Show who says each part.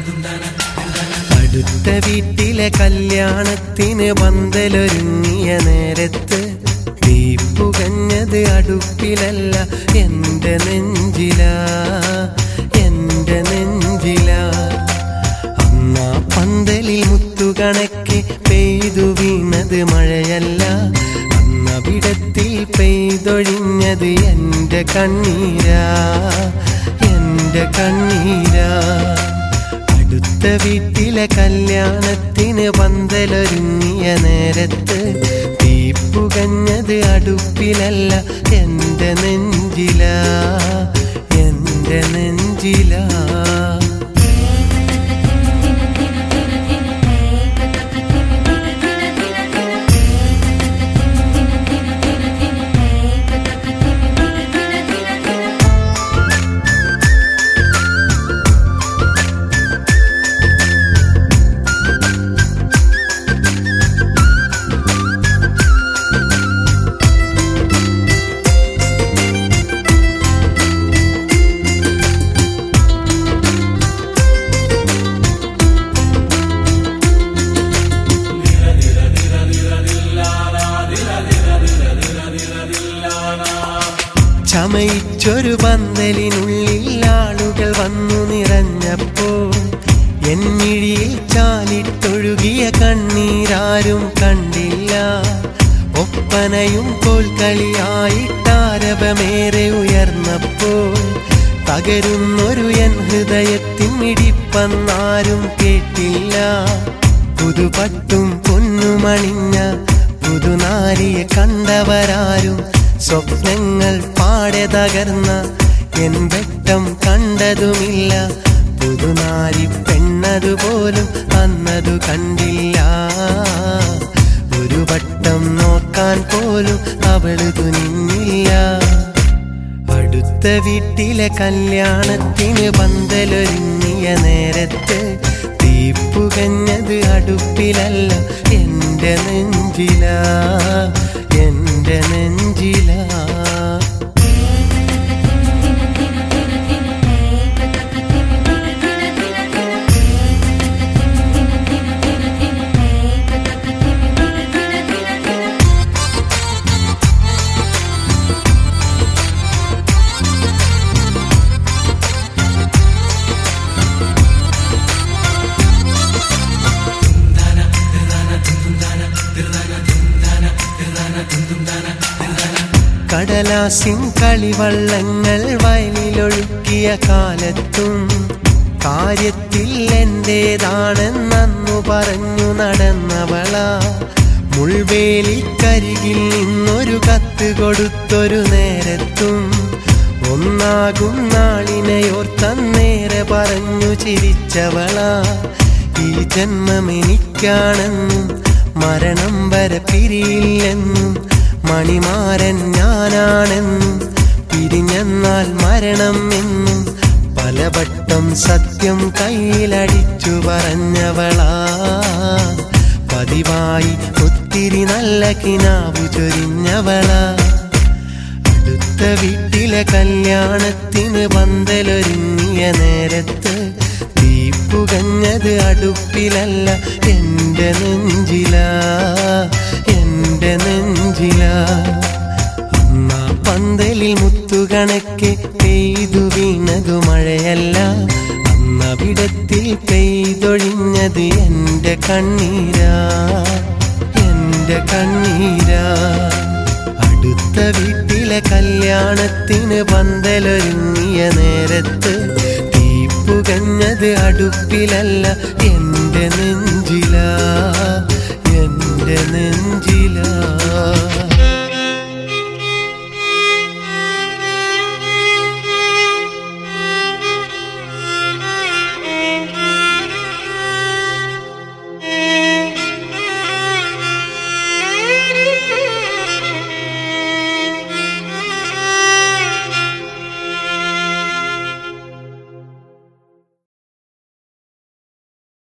Speaker 1: അടുത്ത വീട്ടിലെ കല്യാണത്തിന് പന്തലൊരുങ്ങിയ നേരത്ത് തീപ്പുകഞ്ഞത് അടുപ്പിലല്ല എന്റെ നെഞ്ചിലാ എന്റെ നെഞ്ചിലാ അന്നാ പന്തലിൽ മുത്തുകണക്കെ പെയ്തു വീണത് മഴയല്ല അന്നവിടത്തിൽ പെയ്തൊഴിഞ്ഞത് എന്റെ കണ്ണീരാ എന്റെ കണ്ണീരാ അടുത്ത വീട്ടിലെ കല്യാണത്തിന് പന്തലൊരുങ്ങിയ നേരത്ത് തീപ്പുകഞ്ഞത് അടുപ്പിലല്ല എന്റെ നെഞ്ചിലാ എന്റെ നെഞ്ചിലാ ചമയിച്ചൊരു പന്തലിനുള്ളിൽ ആളുകൾ വന്നു നിറഞ്ഞപ്പോൾ എന്നിഴിയിൽ ചാലിട്ടൊഴുകിയ കണ്ണീരാരും കണ്ടില്ല ഒപ്പനയും കോൽക്കളിയായിട്ടാരവമേറെ ഉയർന്നപ്പോൾ തകരുന്നൊരു എൻ ഹൃദയത്തിൻ മിടിപ്പന്നാരും കേട്ടില്ല പുതുപട്ടും പൊന്നുമണിഞ്ഞ പുതുനാരിയെ കണ്ടവരാരും സ്വപ്നങ്ങൾ പാടെ തകർന്ന എൻ വെട്ടം കണ്ടതുമില്ല പുതുനാരി പെണ്ണതുപോലും അന്നതു കണ്ടില്ല ഒരു വട്ടം നോക്കാൻ പോലും അവള് തുനിഞ്ഞില്ല അടുത്ത വീട്ടിലെ കല്യാണത്തിന് പന്തലൊരുങ്ങിയ നേരത്ത് തീപ്പുകഞ്ഞത് അടുപ്പിലല്ല എന്റെ നെഞ്ചിലാ എന്റെ നെഞ്ചിലാ കടലാസിൻ കളിവള്ളങ്ങൾ വയലിലൊഴുക്കിയ കാലത്തും കാര്യത്തിൽ എന്റേതാണെന്നു പറഞ്ഞു നടന്നവള മുൾവേലിക്കരികിൽ നിന്നൊരു കത്ത് കൊടുത്തൊരു നേരത്തും ഒന്നാകും നാളിനെയോർത്തന്നേരെ പറഞ്ഞു ചിരിച്ചവള ഈ ജന്മം എനിക്കാണെന്നും മരണം വരെ പിരിയില്ലെന്നും മണിമാരൻ ഞാനാണെന്നും പിരിഞ്ഞെന്നാൽ മരണം എന്നും പലവട്ടം സത്യം കയ്യിലടിച്ചു പറഞ്ഞവളാ പതിവായി ഒത്തിരി നല്ല കിനാവു ചൊരിഞ്ഞവളാ അടുത്ത വീട്ടിലെ കല്യാണത്തിന് പന്തലൊരുങ്ങിയ നേരത്ത് തീപ്പുകഞ്ഞത് അടുപ്പിലല്ല എന്റെ നെഞ്ചിലാ എന്റെ നെഞ്ചിലാ അമ്മ പന്തലിൽ മുത്തുകണക്കെ പെയ്തു വീണതു മഴയല്ല അന്നവിടത്തിൽ പെയ്തൊഴിഞ്ഞത് എന്റെ കണ്ണീരാ എന്റെ കണ്ണീരാ അടുത്ത വീട്ടിലെ കല്യാണത്തിന് പന്തലൊരുങ്ങിയ നേരത്ത് തീപ്പുകഞ്ഞത് അടുപ്പിലല്ല എന്റെ നെഞ്ചിലാ എന്റെ നെഞ്ചിലാ